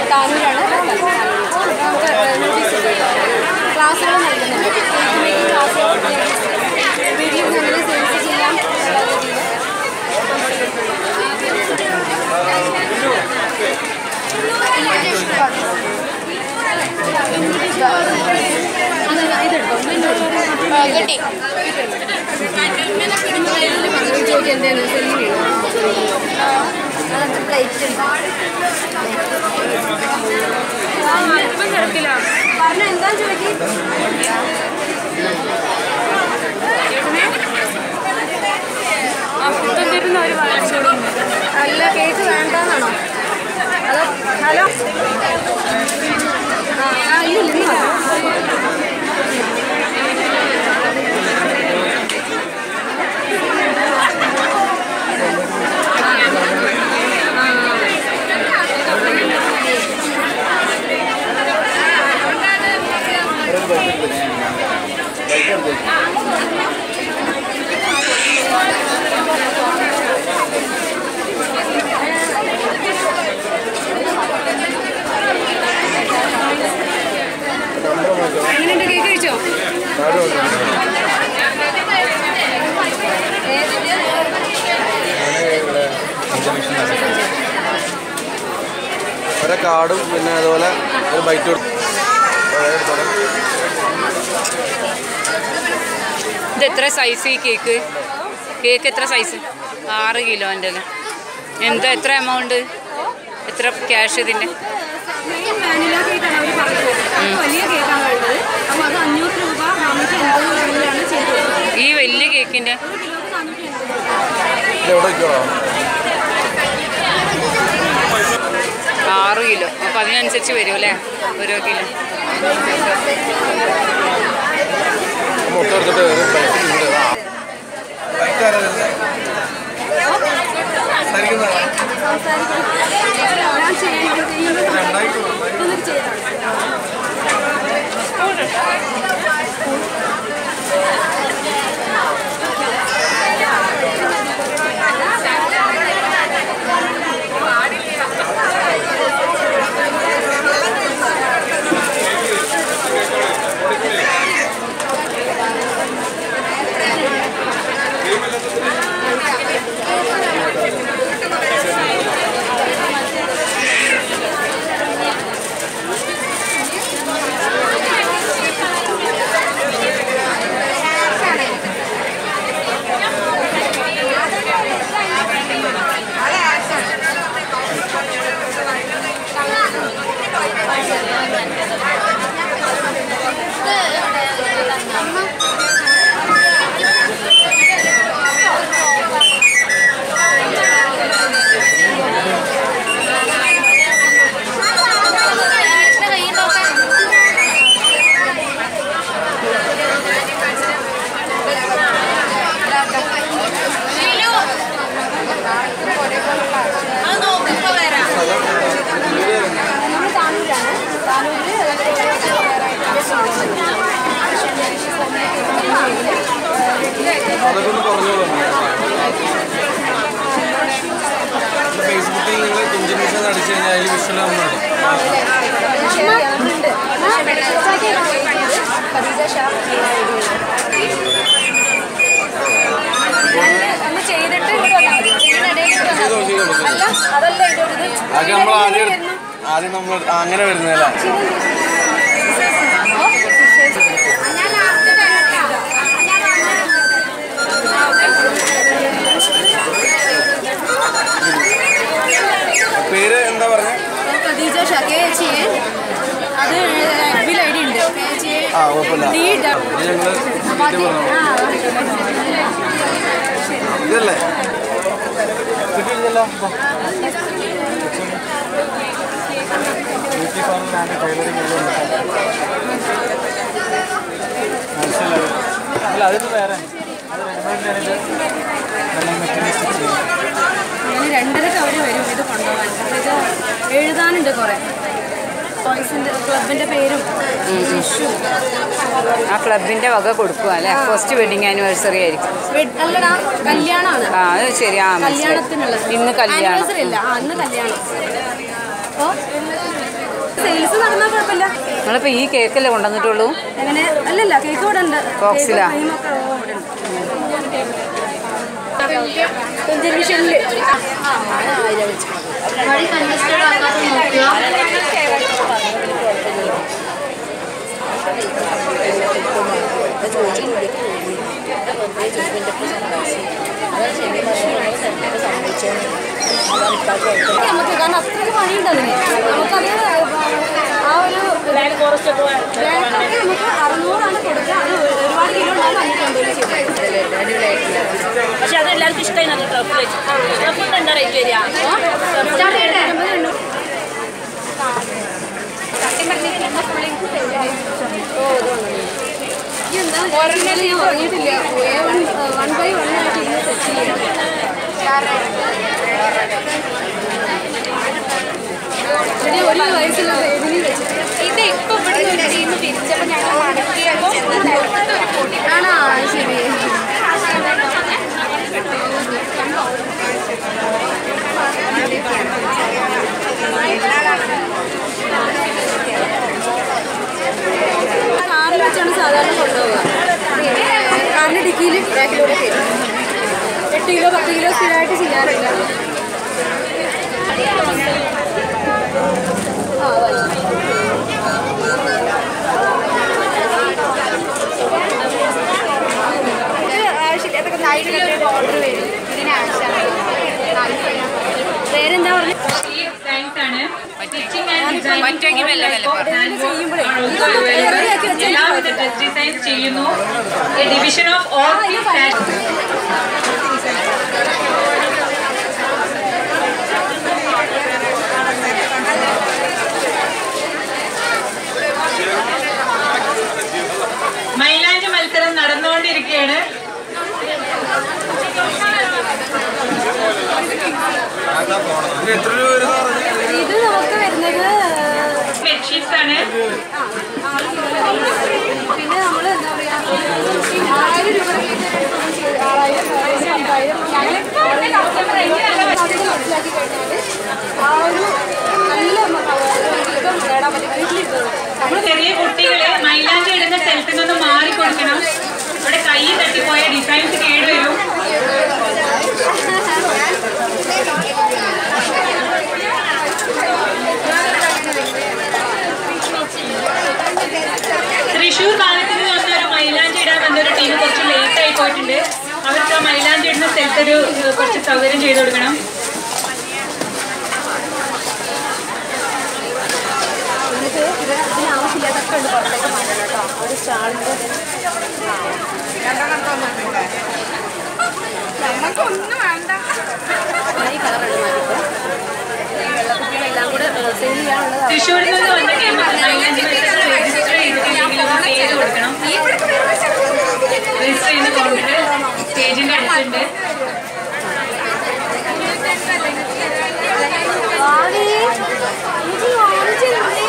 താനൂരാണ് നമുക്ക് നോട്ടീസ് ക്ലാസ്സുകൾ നൽകുന്നുണ്ട് കേക്ക് മേക്കിംഗ് ക്ലാസ്സുകൾ വീട്ടിൽ നിന്ന് എങ്ങനെ സെയിൽസ് ചെയ്യാം എന്നുള്ള രീതിയിൽ കട്ടി ചോദിക്കാൻ എന്താണ് സെല്ലിങ് പ്ലേറ്റ് പറഞ്ഞ എന്താ ചോദിക്കും അല്ല കേക്ക് വേണ്ടെന്നാണോ അതോ ഹലോ ആ ആ, ഇല്ല ഇല്ല എങ്ങനെയുണ്ട് കേക്ക് കഴിച്ചോ ഒരു കാർഡും പിന്നെ അതുപോലെ ഒരു ബൈറ്റ് കൊടുത്തു ഇത് എത്ര സൈസ് ഈ കേക്ക് കേക്ക് എത്ര സൈസ് ആറ് കിലോൻ്റെ എന്താ എത്ര എമൗണ്ട് എത്ര ക്യാഷ് ഇതിൻ്റെ മെയിൻ വാനില കേക്കാണ് അവർ പറഞ്ഞത് അത് വലിയ കേക്കാണ് വേണ്ടത് അപ്പോൾ അത് അഞ്ഞൂറ് രൂപ നാനൂറ്റി എൺപത് രൂപയിലാണ് ചെയ്ത് കൊടുക്കുന്നത് ഈ വലിയ കേക്കിൻ്റെ ഒരു കിലോക്ക് നാനൂറ്റി എൺപത് എവിടെ വയ്ക്കോളാം ആറ് കിലോ അപ്പോൾ അതിനനുസരിച്ച് വരും അല്ലേ ഓരോ കിലോ മുട്ട എടുത്തിട്ട് ഒരു ബൈറ്റ് ഇവിടെ ആ. ബൈറ്റ് ആരാ തരുന്നത്? സംസാരിക്കുന്നത് ആരാ? ഞാൻ ചെയ്യുന്നത് ഇതൊന്നും ചെയ്താണ് നമ്മൾ താനൂരാണ് താനൂരിൽ അതൊക്കെ ഒന്ന് പറഞ്ഞോളൂ ഫേസ്ബുക്കിൽ നിങ്ങൾ കുഞ്ചു മിഷൻ അടിച്ചു കഴിഞ്ഞാൽ അതിൽ വിഷ്വൽ വന്നാൽ നമ്മളുണ്ട് ഖദീജ ഷാ ഒന്ന് ചെയ്തിട്ട് ഇങ്ങോട്ട് വന്നാൽ മതി ചെയ്യുന്നിടയിൽ ഇങ്ങോട്ട് വന്നാൽ മതി. ചെയ്തോ, ചെയ്തോ. അല്ല അതല്ല ഇതിൻ്റെ ഒരു ഇത് ആദ്യം നമ്മൾ ആദ്യം ആദ്യം നമ്മൾ അങ്ങനെ വരുന്നതല്ല ഞാൻ ലാസ്റ്റ് പേര് എന്താ പറഞ്ഞത് Khadeeja Sha K H A അത് എഫിൽ ഐ ഡി ഉണ്ട് കെ എച്ച് എ ആ കുഴപ്പമില്ല ഡി ഇത് ഞങ്ങൾ ഇതല്ലേ കിട്ടിയില്ലല്ലോ ബ്യൂട്ടി പാർലർ ആൻഡ് ടൈലറിംഗ് എല്ലാം മനസ്സിലായി അല്ല അതിപ്പോൾ വേറെ അത് റെഡിമെയ്ഡ് നല്ല മെറ്റീരിയൽ സ്റ്റിച്ച് ചെയ്യും അങ്ങനെ രണ്ടരക്ക് അവർ വരും ഇത് കൊണ്ടുപോകാൻ ഇത് എഴുതാനുണ്ട് കുറേ ബോയ്സിൻ്റെ ക്ലബിൻ്റെ പേരും ഇഷ്യൂ ആ ക്ലബിൻ്റെ വക കൊടുക്കുക അല്ലേ ഫസ്റ്റ് വെഡിങ് ആനിവേഴ്സറി ആയിരിക്കും അല്ലടാ കല്യാണമാണ് ആ അത് ശരി ആ മനസ്സിലായി കല്യാണത്തിനുള്ളത് ഇന്ന് കല്യാണം ആനിവേഴ്സറി അല്ല ആ ഇന്ന് കല്യാണം അപ്പോൾ സെയിൽസ് നടന്നാൽ കുഴപ്പമില്ല നിങ്ങളിപ്പോൾ ഈ കേക്കല്ലേ കൊണ്ടുവന്നിട്ടുള്ളൂ എങ്ങനെ അല്ലല്ല കേക്ക് ഇവിടെ ഉണ്ട് ബോക്സിലാ? ടെലിവിഷനിൽ വഴി കൺജസ്റ്റഡ് ആക്കാതെ നോക്കുക നമുക്ക് കാരണം അത്രയ്ക്ക് പണിയുണ്ട് അതിന് നമുക്കത് ആ ഒരു ബ്ലാക്ക് ഫോറസ്റ്റ് ഒക്കെ നമുക്ക് അറുന്നൂറാണ് കൊടുക്കുക അത് ഒരുപാട് കിലോ ഉണ്ടാകും പക്ഷെ അത് എല്ലാവർക്കും ഇഷ്ടമായി നല്ല ടഫ് ടഫ് എന്താ റേറ്റ് വരിക ഒരെണ്ണം ഞാൻ ഉറങ്ങിയിട്ടില്ല വൺ ബൈ വൺ ആയിട്ട് ഇന്ന് സെറ്റ് ചെയ്യും പിന്നെ ഒരു വയസ്സുള്ള ബേബിനെ വെച്ചിട്ട് ഇത് ഇപ്പൊ ഇവിടെ ഒരു ടീം തിരിച്ചപ്പോ ഞങ്ങൾ മടക്കിയപ്പോ ആണോ ശരി കാറിൽ വെച്ചാണ് സാധാരണ കൊണ്ടുപോവുക കാറിൻ്റെ ഡിക്കിയിൽ ബാക്കിലൂടെ കയറ്റും എട്ട് കിലോ പത്ത് കിലോ സ്ഥിരമായിട്ട് ചെയ്യാറില്ല ആ വരും ആവശ്യമില്ല അതൊക്കെ സൈഡിലൊരു ബോർഡർ വരും ഇതിന് ആവശ്യമാണ് പേരെന്താ പറഞ്ഞത് പറ്റുമെങ്കിൽ മെല്ലെ മെല്ലെ പറ. എല്ലാവിധ ഡ്രസ് ഡിസൈൻ ചെയ്യുന്നു ഡിവിഷൻ ഓഫ് ഓർക്കിഡ് ഫാഷൻ മൈലാഞ്ചി മത്സരം നടന്നുകൊണ്ടിരിക്കുകയാണ് ഇത് നമുക്ക് വരുന്നത് ബെഡ്ഷീറ്റ്സ് ആണ് പിന്നെ നമ്മൾ എന്താ പറയാ ആറായിരം രൂപ ആറായിരം ആറായിരം അമ്പായിരം മനസ്സിലാക്കി കഴിഞ്ഞാൽ ആ ഒരു നല്ല ഇപ്പം നേടാൻ പറ്റും വീട്ടിലിരുന്നത് നമ്മൾ ചെറിയ കുട്ടികളെ മൈലാഞ്ചി ഇടുന്ന സ്ഥലത്ത് നിന്ന് മാറിക്കൊടുക്കണം ഇവിടെ കൈ തട്ടിപ്പോയ ഡിസൈൻസ് കേടുവരും തൃശ്ശൂർ ഭാഗത്ത് നിന്ന് വന്ന ഒരു മൈലാഞ്ചി ഇടാൻ വന്ന ഒരു ടീം കുറച്ച് ലേറ്റ് ആയി പോയിട്ടുണ്ട് അവർക്ക് ആ മൈലാഞ്ചി ഇടുന്ന സ്ഥലത്തൊരു ഏഹ്, കുറച്ച് സൗകര്യം ചെയ്തു കൊടുക്കണം നമുക്ക് ഇത് ഇതിന് ആവശ്യമില്ലാത്തൊക്കെ ഉണ്ട് പുറത്തേക്ക് മാറ്റണം കേട്ടോ ഒരു സ്റ്റാളിൻ്റെ നമുക്കൊന്നും വേണ്ട ഈ കളറുണ്ട് മാറ്റിപ്പോ ഈ വെള്ളക്കുപ്പികളെല്ലാം കൂടെ സെയിൽ ചെയ്യാനുള്ളത് തൃശ്ശൂരിൽ നിന്ന് വന്ന ടീം മൈലാഞ്ചി മത്സരം രജിസ്റ്റർ ചെയ്തിട്ടുണ്ടെങ്കിൽ ഒന്ന് പേര് കൊടുക്കണം രജിസ്റ്റർ ചെയ്യുന്ന കൗണ്ടർ സ്റ്റേജിന്റെ അടുത്തുണ്ട് ആടി, ഇത് ഓറഞ്ചില്ലേ?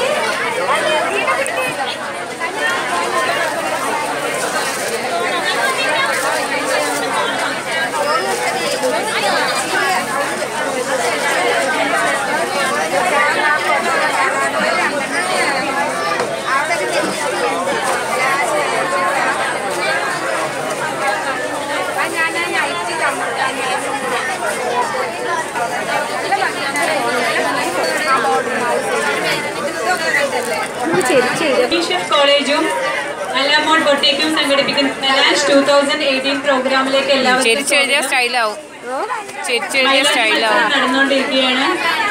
ഇത് ശരി ശരി ടീച്ചേഴ്സ് കോളേജും അലാമോൺ ബൊട്ടേക്കും സംഘടിപ്പിക്കുന്ന മെലാൻസ് ടൂ തൗസൻഡ് എയ്റ്റീൻ പ്രോഗ്രാമിലേക്ക് ചെരിച്ച് എഴുതിയ എല്ലാവർക്കും സ്റ്റൈലാവും ചെരിച്ച് എഴുതിയ മൈലാഞ്ചി സ്റ്റൈലാവും മത്സരം നടന്നുകൊണ്ടിരിക്കുകയാണ്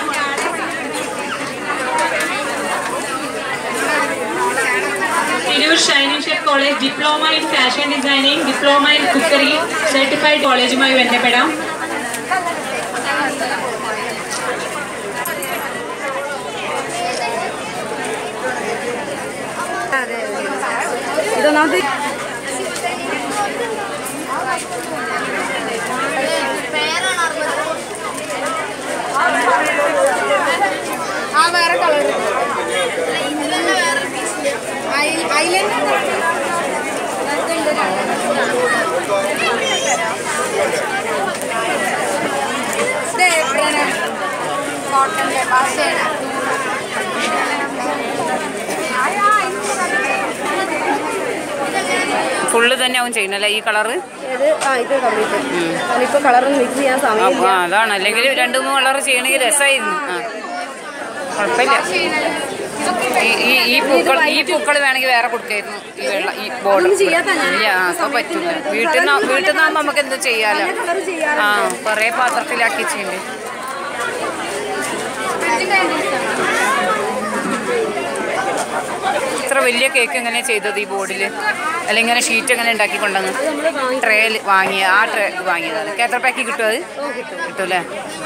Tirur shining chef college diploma in fashion designing diploma in cookery certified കോളേജുമായി ബന്ധപ്പെടാം ഇതൊന്നാമത് ആ വേറെ കളർ ഇതിലെന്നെ വേറെ പീസില്ല ഐലൻഡ് ഇത് ഏപ്രിലാണ് കോട്ടൻ്റെ ബാസയാണ് ഫുള്ള് തന്നെ ആവും ചെയ്യണല്ലേ ഈ കളറ് ഇത് ആ ഇത് കംപ്ലീറ്റ് അതിപ്പോൾ കളറൊന്നും മിക്സ് ചെയ്യാൻ ആ സമയമില്ല അതാണ് അല്ലെങ്കിൽ രണ്ട് മൂന്ന് കളർ ചെയ്യണമെങ്കിൽ രസമായിരുന്നു ആ കുഴപ്പമില്ല ഈ ഈ ഈ പൂക്കൾ ഈ പൂക്കൾ വേണമെങ്കിൽ വേറെ കൊടുക്കായിരുന്നു ഈ വെള്ള ഈ ബോർഡർ അതൊന്നും ചെയ്യാത്ത ഞാൻ. ഇല്ല ആ അപ്പോൾ പറ്റില്ല വീട്ടിൽ നിന്ന് വീട്ടിൽ നിന്നാകുമ്പോൾ നമുക്ക് എന്ത് ചെയ്യാലോ കളർ ചെയ്യാൻ ആ കുറേ പാത്രത്തിലാക്കി ചെയ്യണ്ടേ ഇത്ര വലിയ കേക്ക് എങ്ങനെ ചെയ്തത് ഈ ബോർഡിൽ അല്ലെങ്കിൽ ഇങ്ങനെ ഷീറ്റ് എങ്ങനെ ഉണ്ടാക്കി കൊണ്ടുവന്ന് ട്രേയിൽ വാങ്ങിയ ആ ട്രേ വാങ്ങിയതാണ് എത്ര പാക്കി കിട്ടും അത് കിട്ടൂലേ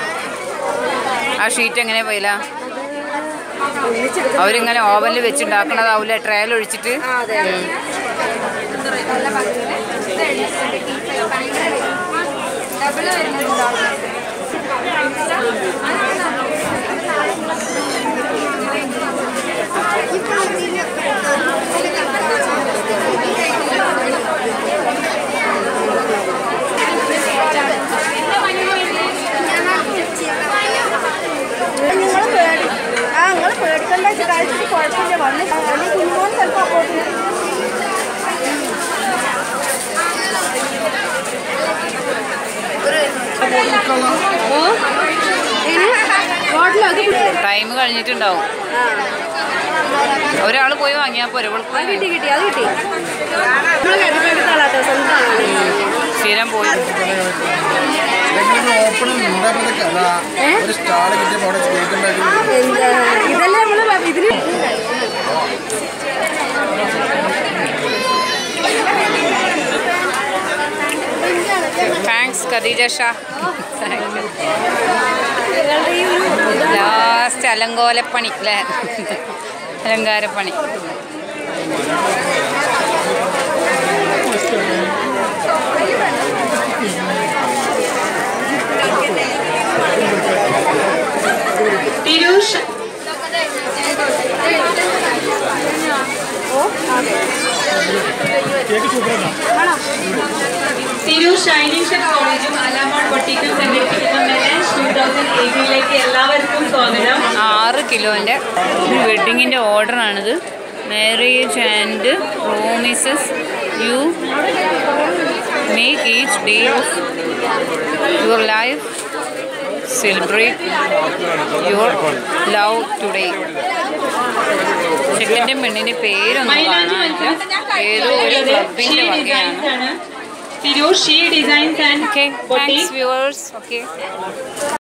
ആ ഷീറ്റ് എങ്ങനെ പോയില്ല ഒന്നിച്ചെടുത്ത് അവരിങ്ങനെ ഓവനിൽ വെച്ചുണ്ടാക്കണതാവൂലേ ട്രയൽ ഒഴിച്ചിട്ട് ആ അതെ അതെ നിങ്ങൾ പേടി ആ നിങ്ങൾ പേടിക്കണ്ട കാര്യത്തിൽ കുഴപ്പമില്ല വന്ന് അല്ലെങ്കിൽ കുഞ്ഞുമോൻ ചിലപ്പോൾ അപ്പോഴത്തിന് ഓ ഇനി ബോട്ടിൽ അത് ടൈം കഴിഞ്ഞിട്ടുണ്ടാവും ഒരാൾ പോയി വാങ്ങിയാൽ പോരെ അത് ഇവൾക്ക് കിട്ടി കിട്ടി അത് കിട്ടി നമ്മൾ കേട്ടിട്ടെടുത്താളാട്ടോ സ്വന്തമാണ് സ്ഥിരം പോയി ഓപ്പൺ ഉണ്ടാക്കുന്നതൊക്കെ അല്ല ഒരു സ്റ്റാള് കിട്ടിയപ്പോൾ അവിടെ കേക്ക് ഉണ്ടാക്കി എന്താ ഇതല്ലേ നമ്മൾ ഇതിന് താങ്ക്സ് ഖദീജ ഷാ നിങ്ങളുടെ ഈ ഒരു ലാസ്റ്റ് അലങ്കോലപ്പണി അല്ലേ അലങ്കാരപ്പണി തിരൂഷ് തിരൂർ ഷൈനിങ് ഷെഫ് കോളേജും അലാമോഡ് ബൊട്ടിക്കും സംഘടിപ്പിക്കുന്ന മെലൻസ് ടൂ തൗസൻഡ് എയ്റ്റീനിലേക്ക് എല്ലാവർക്കും സ്വാഗതം ആറ് കിലോൻ്റെ വെഡ്ഡിങ്ങിൻ്റെ ഓർഡറാണിത് marriage and promises you make each day of your life celebrate your love today ചെക്കൻ്റെ പെണ്ണിൻ്റെ പേരൊന്നും മൈലാഞ്ചി കാണാനില്ല മത്സരം ഏതോ ഒരു ക്ലബിൻ്റെ ഷീ വകയാണ് ഡിസൈൻസ് ആണ് Tirur she designs and okay boutique thanks viewers okay